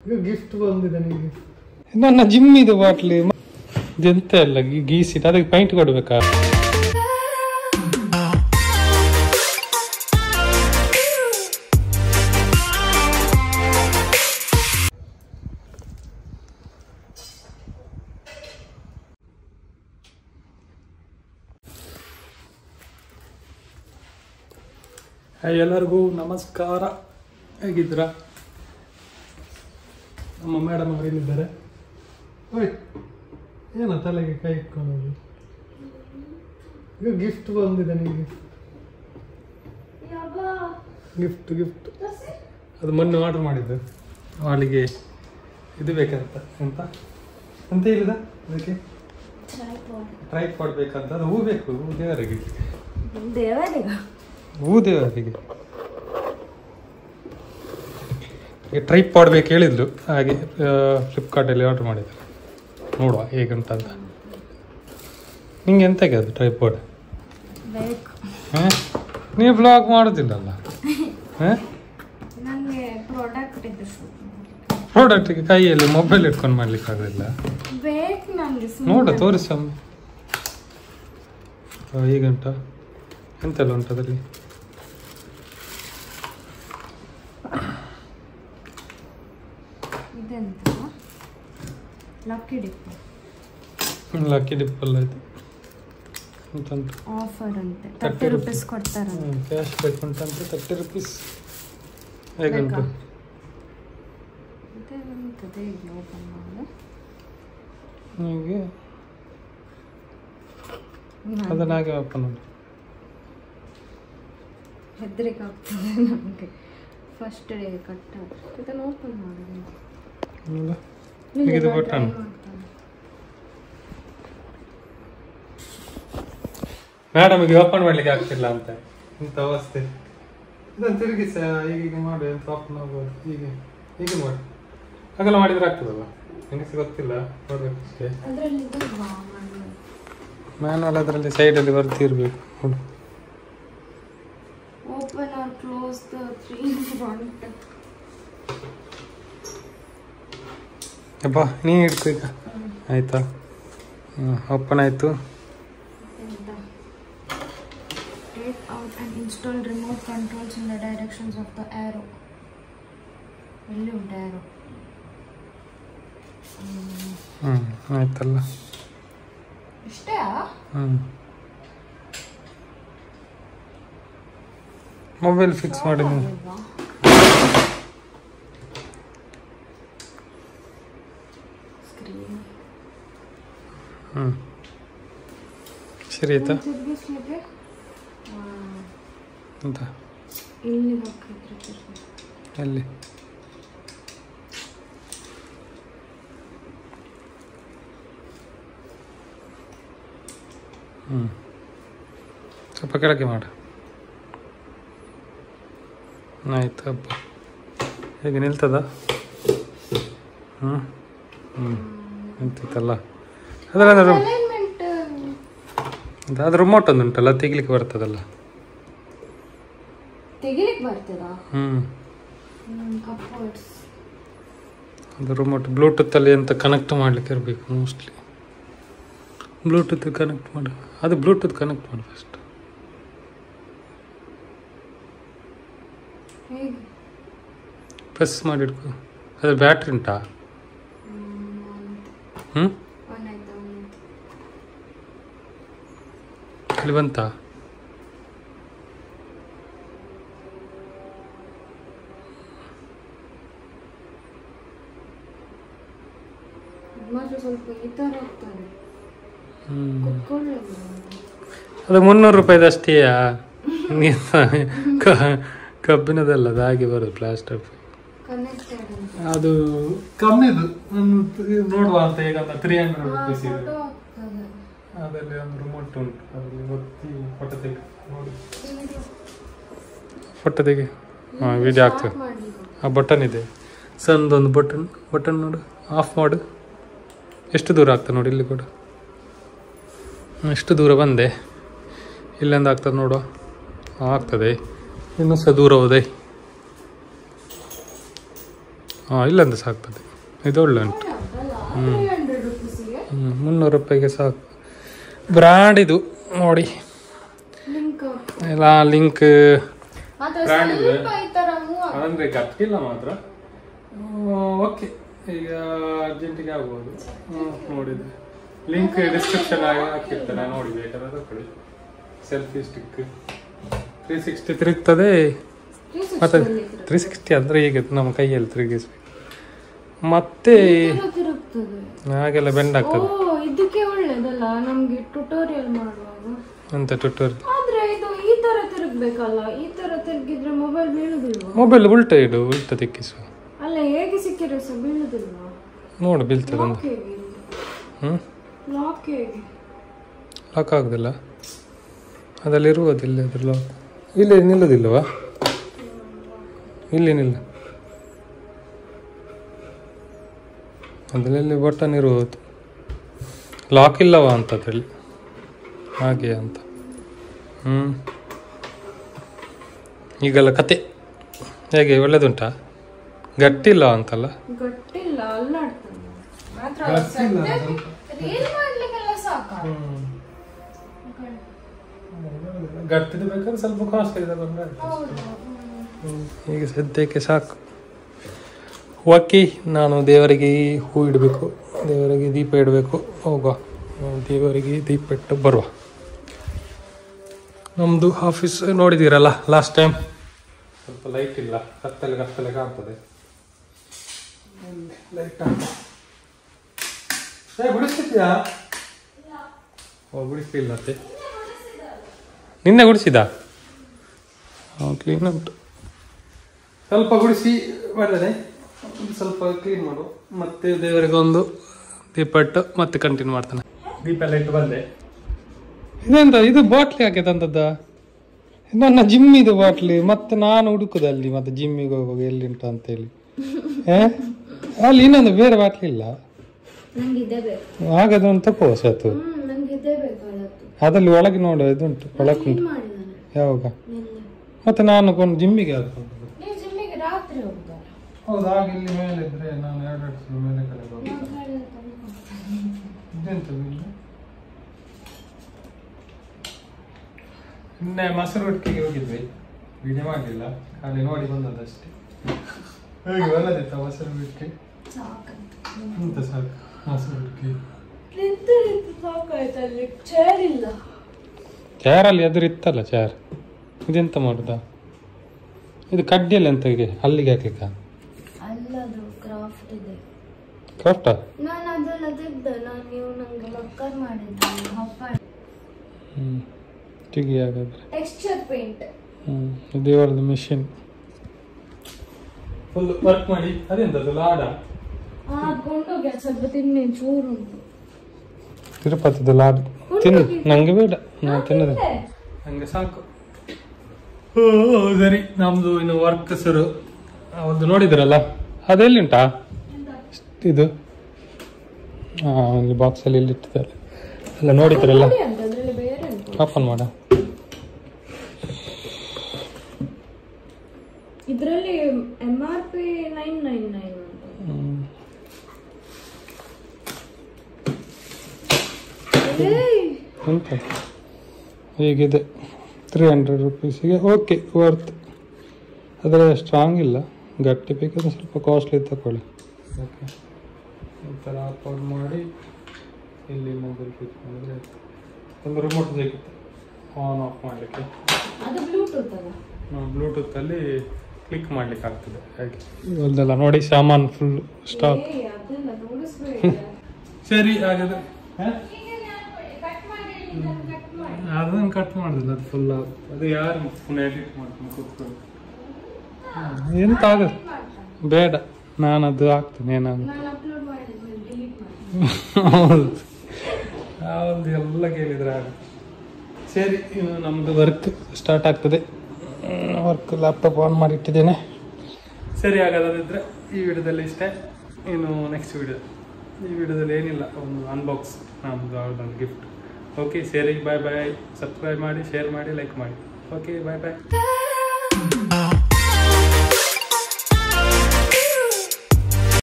Gift ಬಂದಿದೆ ನಿಮಗೆ ನನ್ನ ಜಿಮ್ ಇದು ಬಾಟ್ಲಿ ಇದೆಂತ ಇಲ್ಲ ಗೀಸಿಟ್ಟು ಅದಕ್ಕೆ ಪೈಂಟ್ ಕೊಡ್ಬೇಕಾ ಹಾಯ್ ಎಲ್ಲರಿಗೂ ನಮಸ್ಕಾರ ಹೇಗಿದ್ದೀರಾ ನಮ್ಮ ಮೇಡಮ್ ಅವರು ಇಲ್ಲಿದ್ದಾರೆ ಓಯ್ ಏನ ತಲೆಗೆ ಕೈ ಇಟ್ಕೊಂಡು ಈಗ ಗಿಫ್ಟ್ ಬಂದಿದೆ ನಿಮಗೆ ಗಿಫ್ಟ್ ಗಿಫ್ಟ್ ಅದು ಮೊನ್ನೆ ಆರ್ಡರ್ ಮಾಡಿದ್ದು ಅವಳಿಗೆ ಇದು ಬೇಕಂತ ಎಂತ ಎಂತ ಹೇಳಿದ ಅದಕ್ಕೆ ಟ್ರೈಪಾಡ್ ಬೇಕಂತ ಅದು ಹೂ ಬೇಕು ಹೂ ದೇವರಿಗೆ ದೇವರಿಗ ಹೂ ದೇವರಿಗೆ ಟ್ರೈಪಾಡ್ ಬೇಕು ಹೇಳಿದ್ಲು ಹಾಗೆ ಫ್ಲಿಪ್ಕಾರ್ಟಲ್ಲಿ ಆರ್ಡರ್ ಮಾಡಿದ್ದಾರೆ ನೋಡುವ ಹೇಗುಂಟು ಅಂತ ನಿಂಗೆ ಎಂತಕ್ಕೆ ಅದು ಟ್ರೈಪಾಡ್ ಬೇಕು ಹಾಂ ನೀವು ಬ್ಲಾಗ್ ಮಾಡೋದಿಲ್ಲಲ್ಲ ಹಾಂ ನನಗೆ ಪ್ರಾಡಕ್ಟ್ ಇದು ಪ್ರಾಡಕ್ಟಿಗೆ ಕೈಯಲ್ಲಿ ಮೊಬೈಲ್ ಇಟ್ಕೊಂಡು ಮಾಡ್ಲಿಕ್ಕೆ ಆಗೋದಿಲ್ಲ ಬೇಕು ನನಗೆ ನೋಡು ತೋರಿಸಿ ಒಮ್ಮೆ ಆ, ಹೀಗುಂಟ ಎಂತೆಲ್ಲ ಉಂಟು ಅದರಲ್ಲಿ ಇದೆಂತ ಲಕ್ಕಿ ಡಿಪ್ ಲಕ್ಕಿ ಡಿಪ್ಪಲ್ಲ ಇದು ಅಂತಂತ ಆಫರ್ ಅಂತೆ ತರ್ಟಿ ತರ್ಟಿ ರುಪೀಸ್ ಕೊಡ್ತಾರಂತೆ ಕ್ಯಾಶ್ ಬ್ಯಾಕ್ ಉಂಟಂತೆ ತರ್ಟಿ ರುಪೀಸ್ ಹೇಗುಂಟು ಬೇಕಾ? ಇದೆಂತದೆ ಇಲ್ಲಿ ಓಪನ್ ಮಾಡಿ ನಿಮಗೆ ಅದನ್ನ ಹಾಗೆ ಓಪನ್ ಮಾಡಿ ಹೆದರಿಕೆ ಆಗ್ತದೆ ನಮಗೆ ಫಸ್ಟ್ ಡೇ ಕಟ್ಟ ಇದನ್ನು ಓಪನ್ ಮಾಡೋದು ಹೌದಾ? ಈಗ ಇದು ಬಟನ್ ಮೇಡಮ್ಗೆ ಓಪನ್ ಮಾಡ್ಲಿಕ್ಕೆ ಆಗ್ತಿಲ್ಲ ಅಂತ ಇಂಥ ಅವಸ್ಥೆ ಇದನ್ನು ತಿರುಗಿಸ ಹೀಗೀಗ ಮಾಡಿ ಎಂತ ಓಪನ್ ಆಗ್ಬೋದು ಹೀಗೆ ಹೀಗೆ ಮಾಡಿ ಹಾಗೆಲ್ಲ ಮಾಡಿದ್ರೆ ಆಗ್ತದಲ್ಲ ನನಗೆ ಗೊತ್ತಿಲ್ಲ ನೋಡ್ಬೇಕು ಅಷ್ಟೇ ಅದರಲ್ಲಿ ಮ್ಯಾನುವಲ್ ಅದರಲ್ಲಿ ಸೈಡಲ್ಲಿ ಬರ್ತಿರ್ಬೇಕು ನೋಡು open or close the three front ಅಪ್ಪ ನೀ ಹಿಡ್ಕೊ ಈಗ ಆಯ್ತಾ ಓಪನ್ ಆಯಿತು Take out and install remote controls in the directions of the arrow. ಎಲ್ಲಿ ಉಂಟು arrow? ಹ್ಞೂ ಆಯ್ತಲ್ಲ ಇಷ್ಟೇ ಹ್ಞೂ ಮೊಬೈಲ್ ಫಿಕ್ಸ್ ಮಾಡಿ ನೀವು ಸ್ಕ್ರೀನ್ ಹ್ಞೂ ಸರಿ ಆಯ್ತಾ ತಿರುಗಿಸ್ಲಿಕ್ಕೆ ಅಂತ ಇಲ್ಲಿ ಹಾಕಿದ್ರೆ ಎಲ್ಲಿ ಹ್ಞೂ ಸ್ವಲ್ಪ ಕೆಳಗೆ ಮಾಡು ಆಯ್ತು ಹಬ್ಬ ಹೇಗೆ ನಿಲ್ತದ ಹ್ಞೂ ಹ್ಞೂ ನಿಂತಿತ್ತಲ್ಲ ಅದರ ಅಲೈನ್ಮೆಂಟ್ ಅದು ರಿಮೋಟ್ ಒಂದು ಉಂಟಲ್ಲ ತೆಗಿಲಿಕ್ಕೆ ಬರ್ತದಲ್ಲ ತೆಗಿಲಿಕ್ಕೆ ಬರ್ತದಾ ಹ್ಞೂ ಅಪ್ವರ್ಡ್ಸ್ ಅದು ರಿಮೋಟ್ ಬ್ಲೂಟೂತಲ್ಲಿ ಅಂತ ಕನೆಕ್ಟ್ ಮಾಡಲಿಕ್ಕೆ ಇರಬೇಕು ಮೋಸ್ಟ್ಲಿ ಬ್ಲೂಟೂತ್ ಕನೆಕ್ಟ್ ಮಾಡು ಅದು ಬ್ಲೂಟೂತ್ ಕನೆಕ್ಟ್ ಮಾಡು ಫಸ್ಟ್ ಹೇಗೆ ಪ್ರೆಸ್ ಮಾಡಿ ಇಟ್ಕೊ ಅದ್ರ ಬ್ಯಾಟ್ರಿ ಉಂಟಾ ಹ್ಞೂ ಒನ್ ಆಯ್ತಾ ಒನ್ ಆಯ್ತು ಇಲ್ಲಿ ಬಂತಾ ಮಾತ್ರ ಸ್ವಲ್ಪ ಈ ಥರ ಹೋಗ್ತಾರೆ ಹ್ಞೂ ಕುತ್ಕೊಳ್ಳಿ ಅದು ಮುನ್ನೂರು ರೂಪಾಯಿದು ಅಷ್ಟೇಯಾ ಕಬ್ಬಿನದಲ್ಲ ಅದು ಹಾಗೆ ಬರೋದು ಪ್ಲಾಸ್ಟರ್ ಕನೆಕ್ಟೆಡ್ ಅಂತ ಅದು ಕಮ್ಮಿದು ಒಂದು ನೋಡುವ ಅಂತ ಈಗ ಒಂದು ತ್ರೀ ಹಂಡ್ರೆಡ್ ರುಪೀಸ್ ಇದೆ ಫೋಟೋ ಆಗ್ತದೆ ಅದರಲ್ಲಿ ಒಂದು ರಿಮೋಟ್ ಉಂಟು ಅದರಲ್ಲಿ ಒತ್ತಿ ಫೋಟೋ ತೆಗಿ ನೋಡಿ ಫೋಟೋ ತೆಗಿ ಹಾಂ ವಿಡಿಯೋ ಆಗ್ತದೆ ಮಾಡಿ ಆ ಬಟನ್ ಇದೆ ಸಣ್ಣದೊಂದು ಬಟನ್ ಬಟನ್ ನೋಡು ಆಫ್ ಮಾಡು ಎಷ್ಟು ದೂರ ಆಗ್ತದೆ ನೋಡಿ ಇಲ್ಲಿ ಕೂಡ ಹ್ಮ್, ಎಷ್ಟು ದೂರ ಬಂದೆ ಇಲ್ಲಿಂದ ಆಗ್ತದೆ ನೋಡುವ ಆಗ್ತದೆ ಇನ್ನೂ ಸಹ ದೂರ ಹೋದೆ ಹಾಂ ಇಲ್ಲಂದ್ರೆ ಸಾಕ್ತದೆ ಇದು ಒಳ್ಳೆ ಉಂಟು ತ್ರೀ ಹಂಡ್ರೆಡ್ ರುಪೀಸಿಗೆ ಹ್ಞೂ ಮುನ್ನೂರು ರೂಪಾಯಿಗೆ ಸಾಕು ಬ್ರ್ಯಾಂಡ್ ಇದು ನೋಡಿ ಲಿಂಕ್ ಎಲ್ಲ ಲಿಂಕ್ ಮಾತ್ರ Brand ಇದೆ. ಸ್ವಲ್ಪ ಈ ತರ ಮೂವ್ ಅಂದರೆ ಗಟ್ಟಿಲ್ಲ ಮಾತ್ರ ಓಕೆ ಈಗ ಅರ್ಜೆಂಟಿಗೆ ಆಗ್ಬೋದು ಹ್ಞೂ ನೋಡಿದೆ ಲಿಂಕ್ ಡಿಸ್ಕ್ರಿಪ್ಷನ್ ಆಗಿ ಹಾಕಿರ್ತಾರೆ ನೋಡಿ ಬೇಕಾದ್ರೆ ತಗೊಳ್ಳಿ ಸೆಲ್ಫಿ ಸ್ಟಿಕ್ ತ್ರೀ ಸಿಕ್ಸ್ಟಿ ತಿರುಗ್ತದೆ ಮತ್ತೆ ತ್ರೀ ಸಿಕ್ಸ್ಟಿ ಅಂದರೆ ಈಗ ನಮ್ಮ ಕೈಯಲ್ಲಿ ತಿರುಗಿಸ್ಬೇಕು ಮತ್ತೆ ತಿರುಗ್ತದೆ ಹಾಗೆಲ್ಲ ಬೆಂಡ್ ಓ ಆಗ್ತದೆ ಇದಕ್ಕೆ ಒಳ್ಳೇದಲ್ಲ ನಮ್ಗೆ ಟ್ಯುಟೋರಿಯಲ್ ಮಾಡುವಾಗ ಅಂತ ಟ್ವಿಟರ್ ಆದ್ರೆ ಇದು ಈ ತರ ತಿರುಗ್ಬೇಕಲ್ಲ ಈ ತರ ತಿರುಗಿದ್ರೆ ಮೊಬೈಲ್ ಬೀಳುದಿಲ್ವಾ ಮೊಬೈಲ್ ಉಲ್ಟ ಇಡು ಉಲ್ಟ ತಿಕ್ಕಿಸುವ ಅಲ್ಲ ಹೇಗೆ ಸಿಕ್ಕಿದ್ರೆ ಸಹ ಬೀಳುದಿಲ್ವಾ ನೋಡು ಬೀಳ್ತದೆ ಲಾಕ್ ಹೇಗೆ ಹ್ಞೂ ಲಾಕ್ ಹೇಗೆ ಲಾಕ್ ಆಗೋದಿಲ್ಲ ಅದ್ರಲ್ಲಿ ಇರುವುದಿಲ್ಲ ಅದ್ರ ಲಾಕ್ ಇಲ್ಲಿ ನಿಲ್ಲೋದಿಲ್ಲವಾ ಇಲ್ಲಿ ನಿಲ್ಲ ಅದರಲ್ಲಿ ಬಟನ್ ಇರುವುದು ಲಾಕ್ ಇಲ್ಲವಾ ಅಂತ ಅದ್ರಲ್ಲಿ ಹಾಗೆ ಅಂತ ಹ್ಞೂ ಈಗೆಲ್ಲ ಕತೆ ಹೇಗೆ ಒಳ್ಳೇದುಂಟಾ ಗಟ್ಟಿಲ್ಲ ಅಂತಲ್ಲ ಗಟ್ಟಿಲ್ಲ ಅಲ್ಲಾಡ್ತಾನೆ ಮಾತ್ರ ರೀಲ್ ಮಾಡ್ಲಿಕ್ಕೆಲ್ಲ ಸಾಕ ಗಟ್ಟಿದು ಬೇಕಾದ್ರೆ ಸ್ವಲ್ಪ ಕಾಸ್ಟ್ಲಿ ಇದೆ ಬಂದ್ರೆ ಹೌದು ಈಗ ಸದ್ಯಕ್ಕೆ ಸಾಕು ಓಕೆ ನಾನು ದೇವರಿಗೆ ಹೂ ಇಡಬೇಕು ದೇವರಿಗೆ ದೀಪ ಇಡಬೇಕು ಹೋಗುವ ನಾವು ದೇವರಿಗೆ ದೀಪ ಇಟ್ಟು ಬರುವ ನಮ್ಮದು ಆಫೀಸ್ ನೋಡಿದ್ದೀರಲ್ಲ ಲಾಸ್ಟ್ ಟೈಮ್ ಸ್ವಲ್ಪ ಲೈಟ್ ಇಲ್ಲ ಕತ್ತಲೆ ಕತ್ತಲೆ ಕಾಣ್ತದೆ ಲೈಟ್ ಏ ಗುಡಿಸ್ತಿದ್ಯಾ ಓ ಗುಡಿಸ್ಲಿಲ್ಲ ಮತ್ತೆ ನಿನ್ನೆ ಗುಡಿಸಿದ ಕ್ಲೀನ್ ಉಂಟು ಸ್ವಲ್ಪ ಗುಡಿಸಿ ಮಾಡಿದೆ ಒಂದು ಸ್ವಲ್ಪ ಕ್ಲೀನ್ ಮಾಡು ಮತ್ತೆ ದೇವರಿಗೆ ಒಂದು ದೀಪ ಇಟ್ಟು ಮತ್ತೆ ಕಂಟಿನ್ಯೂ ಮಾಡ್ತಾನೆ ದೀಪ ಎಲ್ಲ ಇಟ್ಟು ಬಂದೆ ಇದೆಂತ ಇದು ಬಾಟ್ಲಿ ಹಾಕಿದಂತದ್ದ ನನ್ನ ಜಿಮ್ ಇದು ಬಾಟ್ಲಿ ಮತ್ತೆ ನಾನು ಹುಡುಕುದಲ್ಲಿ ಮತ್ತೆ ಜಿಮ್ಮಿಗೆ ಹೋಗುವಾಗ ಎಲ್ಲಿ ಉಂಟು ಅಂತ ಹೇಳಿ ಏ? ಅಲ್ಲಿ ಇನ್ನೊಂದು ಬೇರೆ ಬಾಟ್ಲಿ ಇಲ್ಲ ನಂಗೆ ಇದೇ ಬೇಕು ಹಾಗಾದ್ರೆ ಒಂದು ತಗೋ ಸತ್ತು ಹ್ಮ್ ನಂಗೆ ಇದೇ ಬೇಕು ಅವತ್ತು ಅದ್ರಲ್ಲಿ ಒಳಗೆ ನೋಡು ಇದುಂಟು ಒಳಗುಂಟು ಏನ್ ಮಾಡಿದಾನೆ ಯಾವಾಗ ನಿನ್ನೆ ಮತ್ತೆ ನಾನು ಕೊಂಡು ಜಿಮ್ಮಿಗೆ ಹಾಕೊಂಡು ನೀವು ಜಿಮ್ಮಿಗೆ ರಾತ್ರಿ ಹೋಗ್ತಾರೆ ಹೌದು ಆಗ ಇಲ್ಲಿ ಮೇಲೆ ಇದ್ರೆ ನಾನು ಎರಡೆರಡು ಸಲ ಮೇಲೆ ಕಡೆ ಹೋಗ್ತೀನಿ ಇದೆಂತ ಬಿಲ್ಲು? ನಿನ್ನೆ ಮೊಸರು ಒಟ್ಟಿಗೆ ಹೋಗಿದ್ವಿ ವಿಡಿಯೋ ಮಾಡಲಿಲ್ಲ ಖಾಲಿ ನೋಡಿ ಬಂದದ್ದಷ್ಟೇ ಹೇಗೆ ಒಳ್ಳೆದಿತ್ತ ಮೊಸರು ಒಟ್ಟಿಗೆ ಎಂತ ಸಾಕು ಮೊಸರು ಒಟ್ಟಿಗೆ ನಿಂತು ನಿಂತು ಸಾಕಾಯ್ತು ಅಲ್ಲಿ ಚೇರ್ ಇಲ್ಲ ಚೇರಲ್ಲಿ ಎದುರು ಇತ್ತಲ್ಲ ಚೇರ್ ಇದೆಂತ ಮಾಡುದ ಇದು ಕಡ್ಡಿಯಲ್ಲಿ ಎಂತ ಇದೆ ಅಲ್ಲಿಗೆ ಹಾಕ್ಲಿಕ್ಕ ಅಲ್ಲದು ಕ್ರಾಫ್ಟ್ ಇದೆ ಕರೆಕ್ಟಾ ನಾನು ಅದೆಲ್ಲ ತೆಗ್ದೆ ನಾನು ನೀವು ನಂಗೆ ಮಕ್ಕರ್ ಮಾಡಿದ್ದೆ ಹಪ್ಪ ಹ್ಞೂ ತೆಗಿ ಹಾಗಾದ್ರೆ ಟೆಕ್ಸ್ಚರ್ ಪೇಂಟ್ ಹ್ಞೂ ಇದು ಇವ್ರದ್ದು ಮಿಷಿನ್ ಫುಲ್ ವರ್ಕ್ ಮಾಡಿ ಅದೆಂತದ್ದು ಲಾಡ ಆ ಕೊಂಡೋಗಿ ಅದ್ ಸ್ವಲ್ಪ ತಿನ್ನಿ ಚೂರು ಉಂಟು ತಿರುಪತಿದು ಲಾಡು ತಿನ್ನು ನಂಗೆ ಬೇಡ ನಾನು ತಿನ್ನದೆ ನಂಗೆ ಸಾಕು ಓ ಸರಿ ನಮ್ದು ಇನ್ನು ವರ್ಕ್ ಸರು ಒಂದು ನೋಡಿದ್ರಲ್ಲ ಅದೆಲ್ಲಿ ಉಂಟಾ ಇದು ಹಾಂ ಅಲ್ಲಿ ಬಾಕ್ಸಲ್ಲಿ ಇಲ್ಲಿ ಇಟ್ಟಿದ್ದಾರೆ ಎಲ್ಲ ನೋಡಿದ್ರಲ್ಲ ನೋಡಿ ಅಂತ ಅದ್ರಲ್ಲಿ ಬೇರೆ ಉಂಟು ಓಪನ್ ಮಾಡ ಇದರಲ್ಲಿ M R P nine nine nine ಅಂತ ಹ್ಮ್. ಏಯ್! ಎಂತ ಹೀಗಿದೆ ತ್ರೀ ಹಂಡ್ರೆಡ್ ರುಪೀಸಿಗೆ ಓಕೆ ವರ್ತ್ ಆದರೆ ಸ್ಟ್ರಾಂಗ್ ಇಲ್ಲ ಗಟ್ಟಿ ಬೇಕಾದ್ರೆ ಸ್ವಲ್ಪ ಕಾಸ್ಟ್ಲಿ ತಗೊಳ್ಳಿ ಓಕೆ ಈ ಥರ ಅಪ್ಲೋಡ್ ಮಾಡಿ ಇಲ್ಲಿ ಮೊಬೈಲ್ ಸ್ವಿಚ್ ಮಾಡಿದ್ರೆ ಆಯ್ತು. ಒಂದು ರಿಮೋಟ್ ಸಿಗುತ್ತೆ ಆನ್ ಆಫ್ ಮಾಡಲಿಕ್ಕೆ ಅದು ಬ್ಲೂಟೂತ್ ಅಲ್ಲ ನಾವು ಬ್ಲೂಟೂತಲ್ಲಿ ಕ್ಲಿಕ್ ಮಾಡ್ಲಿಕ್ಕೆ ಆಗ್ತದೆ ಹಾಗೆ ಇವಲ್ದೆಲ್ಲ ನೋಡಿ ಸಾಮಾನು ಫುಲ್ ಸ್ಟಾಕ್ ಏಯ್, ಅದೆಲ್ಲ ನೋಡಿಸ್ಬೇಡಿ ಸರಿ ಹಾಗಾದ್ರೆ ಅದನ್ನು ಕಟ್ ಮಾಡುದಿಲ್ಲ ಅದು ಫುಲ್ ಅದು ಯಾರು ಪುನಃ ಎಡಿಟ್ ಮಾಡ್ತೀನಿ ಕೂತ್ಕೊಂಡು ಹ್ಮ್, ಎಂತ ಆಗ ಬೇಡ ನಾನು ಅದು ಹಾಕ್ತೀನಿ ಏನಾದ್ರು ನಾನು ಅಪ್ಲೋಡ್ ಮಾಡಿದ್ಮೇಲೆ ಡಿಲೀಟ್ ಮಾಡಿ ಹೌದು ಹೌದು ಎಲ್ಲ ಕೇಳಿದ್ರೆ ಆಗ ಸರಿ ಇನ್ನು ನಮ್ಮದು ವರ್ಕ್ ಸ್ಟಾರ್ಟ್ ಆಗ್ತದೆ ವರ್ಕ್ ಲ್ಯಾಪ್ಟಾಪ್ ಆನ್ ಮಾಡಿ ಇಟ್ಟಿದ್ದೇನೆ ಸರಿ ಹಾಗಾದ್ರೆ ಈ ವಿಡಿಯೋದಲ್ಲಿ ಇಷ್ಟೇ ಇನ್ನು ನೆಕ್ಸ್ಟ್ ವಿಡಿಯೋ ಈ ವಿಡಿಯೋದಲ್ಲಿ ಏನಿಲ್ಲ ಒಂದು ಅನ್ಬಾಕ್ಸ್ ನಮ್ಮದು ಅವ್ರದ್ದೊಂದು ಗಿಫ್ಟ್ ಓಕೆ ಸರಿ ಬಾಯ್ ಬಾಯ್ ಸಬ್ಸ್ಕ್ರೈಬ್ ಮಾಡಿ ಶೇರ್ ಮಾಡಿ ಲೈಕ್ ಮಾಡಿ ಓಕೆ ಬಾಯ್ ಬಾಯ್